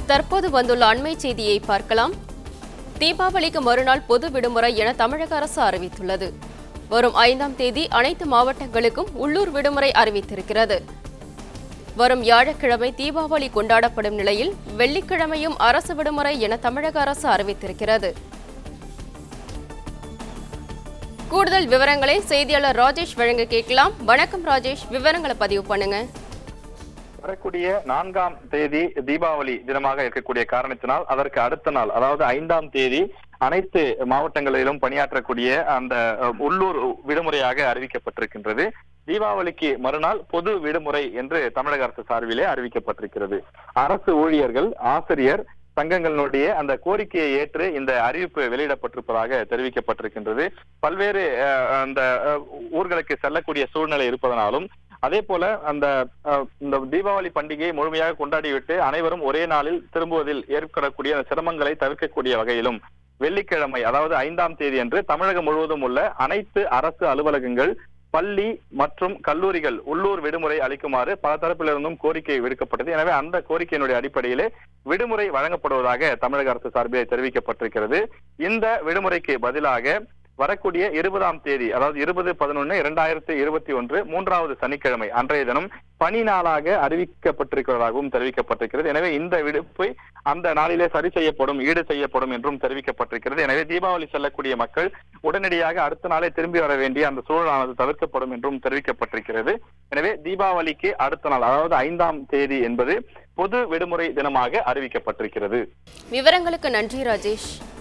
தற்போது வந்துள்ள அண்மை செய்தியை பார்க்கலாம் தீபாவளிக்கு மறுநாள் பொது விடுமுறை என தமிழக அரசு அறிவித்துள்ளது வரும் ஐந்தாம் தேதி அனைத்து மாவட்டங்களுக்கும் உள்ளூர் விடுமுறை அறிவித்திருக்கிறது வரும் வியாழக்கிழமை தீபாவளி கொண்டாடப்படும் நிலையில் வெள்ளிக்கிழமையும் அரசு விடுமுறை என தமிழக அரசு அறிவித்திருக்கிறது கூடுதல் விவரங்களை செய்தியாளர் ராஜேஷ் வழங்க கேட்கலாம் வணக்கம் ராஜேஷ் விவரங்களை பதிவு பண்ணுங்க வரக்கூடிய நான்காம் தேதி தீபாவளி தினமாக இருக்கக்கூடிய காரணத்தினால் அதற்கு அடுத்த நாள் அதாவது ஐந்தாம் தேதி அனைத்து மாவட்டங்களிலும் பணியாற்றக்கூடிய அந்த அஹ், உள்ளூர் விடுமுறையாக அறிவிக்கப்பட்டிருக்கின்றது தீபாவளிக்கு மறுநாள் பொது விடுமுறை என்று தமிழக அரசு சார்பிலே அறிவிக்கப்பட்டிருக்கிறது அரசு ஊழியர்கள் ஆசிரியர் சங்கங்களினுடைய அந்த கோரிக்கையை ஏற்று இந்த அறிவிப்பு வெளியிடப்பட்டிருப்பதாக தெரிவிக்கப்பட்டிருக்கின்றது பல்வேறு அஹ், அந்த அஹ், ஊர்களுக்கு செல்லக்கூடிய சூழ்நிலை இருப்பதனாலும் அதே போல அந்த அஹ், இந்த தீபாவளி பண்டிகையை முழுமையாக கொண்டாடிவிட்டு அனைவரும் ஒரே நாளில் திரும்புவதில் ஏற்படக்கூடிய அந்த சிரமங்களை தவிர்க்கக்கூடிய வகையிலும் வெள்ளிக்கிழமை அதாவது ஐந்தாம் தேதி அன்று தமிழகம் முழுவதும் உள்ள அனைத்து அரசு அலுவலகங்கள் பள்ளி மற்றும் கல்லூரிகள் உள்ளூர் விடுமுறை அளிக்குமாறு பல தரப்பிலிருந்தும் கோரிக்கை விடுக்கப்பட்டது எனவே அந்த கோரிக்கையினுடைய அடிப்படையிலே விடுமுறை வழங்கப்படுவதாக தமிழக அரசு சார்பிலே தெரிவிக்கப்பட்டிருக்கிறது இந்த விடுமுறைக்கு பதிலாக வரக்கூடிய இருபதாம் தேதி அதாவது இருபது பதினொன்னு இரண்டாயிரத்தி இருபத்தி ஒன்று மூன்றாவது சனிக்கிழமை அன்றைய தினம் பணி நாளாக அறிவிக்கப்பட்டிருக்கிறதாகவும் தெரிவிக்கப்பட்டிருக்கிறது எனவே இந்த விடுப்பை அந்த நாளிலே சரி செய்யப்படும் ஈடு செய்யப்படும் என்றும் தெரிவிக்கப்பட்டிருக்கிறது எனவே தீபாவளி செல்லக்கூடிய மக்கள் உடனடியாக அடுத்த நாளே திரும்பி வர வேண்டிய அந்த சூழலானது தவிர்க்கப்படும் என்றும் தெரிவிக்கப்பட்டிருக்கிறது எனவே தீபாவளிக்கு அடுத்த நாள் அதாவது ஐந்தாம் தேதி என்பது பொது விடுமுறை தினமாக அறிவிக்கப்பட்டிருக்கிறது விவரங்களுக்கு நன்றி ராஜேஷ்